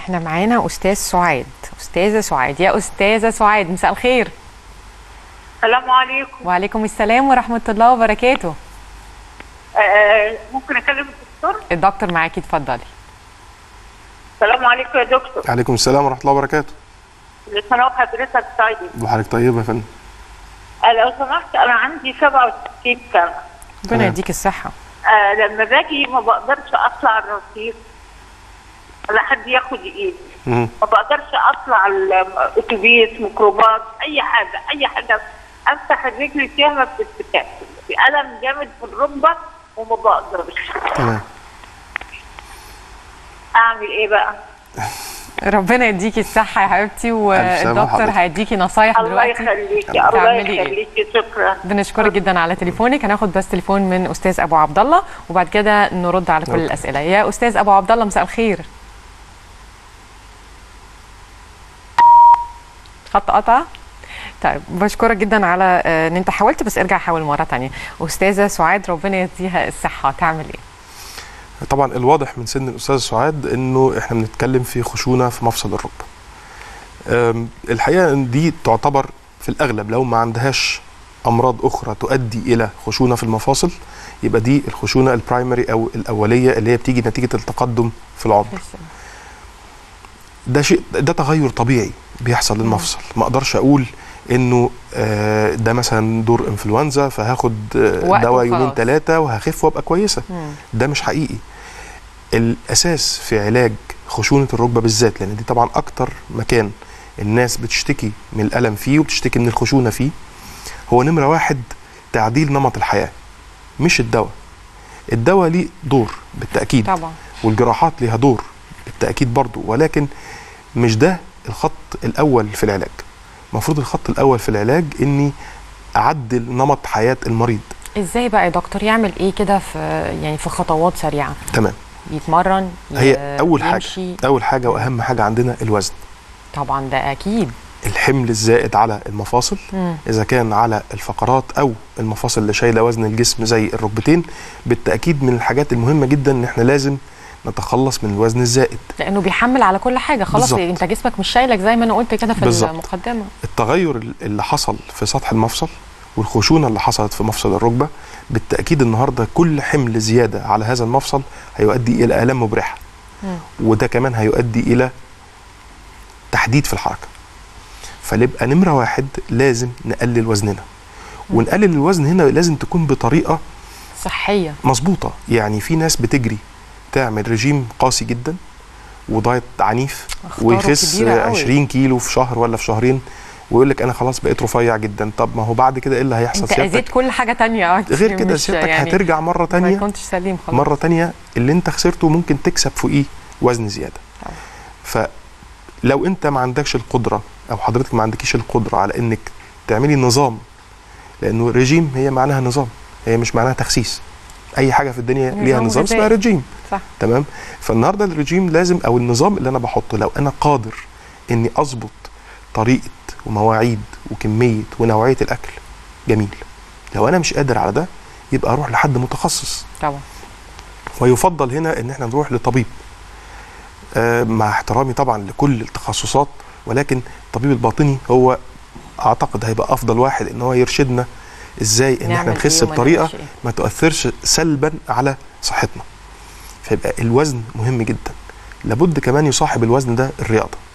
احنا معانا استاذ سعاد استاذه سعاد يا استاذه سعاد مساء الخير السلام عليكم وعليكم السلام ورحمه الله وبركاته آه ممكن اكلم الدكتور الدكتور معاكي اتفضلي السلام عليكم يا دكتور عليكم السلام ورحمه الله وبركاته كل سنه وحضرتك طيب وحضرتك طيبه يا فندم آه لو سمحت انا عندي 67 سنه ربنا تمام. يديك الصحه آه لما باجي ما بقدرش اطلع الرصيف ولا حد ياخد ايدي مم. ما بقدرش اطلع الاتوبيس ميكروباص اي حاجه اي حاجه افتح الرجل فيها ما بتتفتحش في الم جامد في الركبه وما بقدرش تمام اعمل ايه بقى ربنا يديكي الصحه يا حبيبتي سلامة والدكتور حضرتك. هيديكي نصايح الله دلوقتي يخليكي الله تعملي إيه؟ يخليكي شكرا بنشكرك جدا على تليفونك هناخد بس تليفون من استاذ ابو عبد الله وبعد كده نرد على كل أوكي. الاسئله يا استاذ ابو عبد الله مساء الخير خط قطع طيب بشكرك جدا على آه، ان انت حاولت بس ارجع حاول مره تانية استاذه سعاد ربنا يديها الصحه تعمل ايه طبعا الواضح من سن الاستاذ سعاد انه احنا بنتكلم في خشونه في مفصل الركبه أم، الحقيقه ان دي تعتبر في الاغلب لو ما عندهاش امراض اخرى تؤدي الى خشونه في المفاصل يبقى دي الخشونه البرايمري او الاوليه اللي هي بتيجي نتيجه التقدم في العمر ده شيء ده تغير طبيعي بيحصل للمفصل ما اقدرش اقول انه آه، ده مثلا دور انفلونزا فهاخد آه، وقت دواء يومين وخلاص. ثلاثه وهخف وابقى كويسه مم. ده مش حقيقي الاساس في علاج خشونه الركبه بالذات لان دي طبعا اكتر مكان الناس بتشتكي من الالم فيه وبتشتكي من الخشونه فيه هو نمره واحد تعديل نمط الحياه مش الدواء الدواء ليه دور بالتاكيد طبعا والجراحات ليها دور بالتاكيد برضو ولكن مش ده الخط الاول في العلاج المفروض الخط الاول في العلاج اني اعدل نمط حياه المريض ازاي بقى يا دكتور يعمل ايه كده في يعني في خطوات سريعه تمام يتمرن هي ي- اول حاجه يمشي اول حاجه واهم حاجه عندنا الوزن طبعا ده اكيد الحمل الزائد على المفاصل مم. اذا كان على الفقرات او المفاصل اللي شايله وزن الجسم زي الركبتين بالتاكيد من الحاجات المهمه جدا ان احنا لازم نتخلص من الوزن الزائد لانه بيحمل على كل حاجه خلاص بالظبط. انت جسمك مش شايلك زي ما انا قلت كده في بالظبط. المقدمه التغير اللي حصل في سطح المفصل والخشونه اللي حصلت في مفصل الركبه بالتاكيد النهارده كل حمل زياده على هذا المفصل هيؤدي الى الام مبرحه مم. وده كمان هيؤدي الى تحديد في الحركه فنبقى نمره واحد لازم نقلل وزننا ونقلل الوزن هنا لازم تكون بطريقه صحيه مظبوطه يعني في ناس بتجري تعمل رجيم قاسي جدا ودايت عنيف أخطاره ويخس كبيرة قوي. 20 كيلو في شهر ولا في شهرين ويقول لك انا خلاص بقيت رفيع جدا طب ما هو بعد كده ايه اللي هيحصل انت اذيت كل حاجه تانية اه غير كده مش سيادتك يعني هترجع مره ما تانية كنتش سليم خلاص مره تانية اللي انت خسرته ممكن تكسب فوقيه وزن زياده طبعا. فلو انت ما عندكش القدره او حضرتك ما عندكيش القدره على انك تعملي نظام لانه رجيم هي معناها نظام هي مش معناها تخسيس اي حاجه في الدنيا نظام ليها نظام غذائي. اسمها رجيم صح تمام فالنهارده الرجيم لازم او النظام اللي انا بحطه لو انا قادر اني اظبط طريقه ومواعيد وكميه ونوعيه الاكل جميل لو انا مش قادر على ده يبقى اروح لحد متخصص طبعا ويفضل هنا ان احنا نروح لطبيب آه مع احترامي طبعا لكل التخصصات ولكن الطبيب الباطني هو اعتقد هيبقى افضل واحد ان هو يرشدنا ازاي ان نعمل احنا إيه نخس وما بطريقه نعملش إيه. ما تؤثرش سلبا على صحتنا فيبقى الوزن مهم جدا لابد كمان يصاحب الوزن ده الرياضه